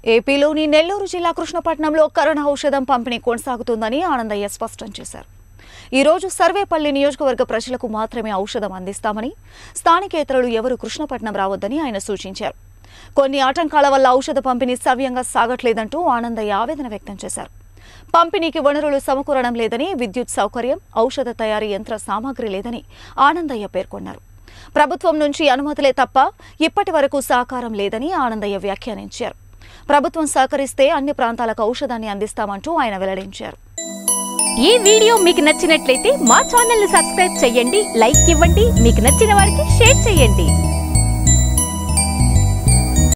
ఏపీలోని నెల్లూరు జిల్లా కృష్ణపట్నంలో కరోనా ఔషధం పంపిణీ కొనసాగుతుందని ఆనందయ్య స్పష్టం చేశారు ఈ రోజు సర్వేపల్లి నియోజకవర్గ ప్రజలకు మాత్రమే ఔషధం అందిస్తామని స్థానికేతరులు ఎవరు కృష్ణపట్నం రావద్దని ఆయన సూచించారు కొన్ని ఆటంకాల వల్ల ఔషధ పంపిణీ సవ్యంగా సాగట్లేదంటూ ఆనందయ్య ఆవేదన వ్యక్తం చేశారు పంపిణీకి వనరులు సమకూరడం లేదని విద్యుత్ సౌకర్యం ఔషధ తయారీ యంత్ర సామాగ్రి లేదని ఆనందయ్య పేర్కొన్నారు ప్రభుత్వం నుంచి అనుమతులే తప్ప ఇప్పటి వరకు సహకారం లేదని ఆనందయ్య వ్యాఖ్యానించారు ప్రభుత్వం సహకరిస్తే అన్ని ప్రాంతాలకు ఔషధాన్ని అందిస్తామంటూ ఆయన వెల్లడించారు ఈ వీడియో మీకు నచ్చినట్లయితే మా ఛానల్ ని సబ్స్క్రైబ్ చేయండి లైక్ ఇవ్వండి మీకు నచ్చిన వారికి షేర్ చేయండి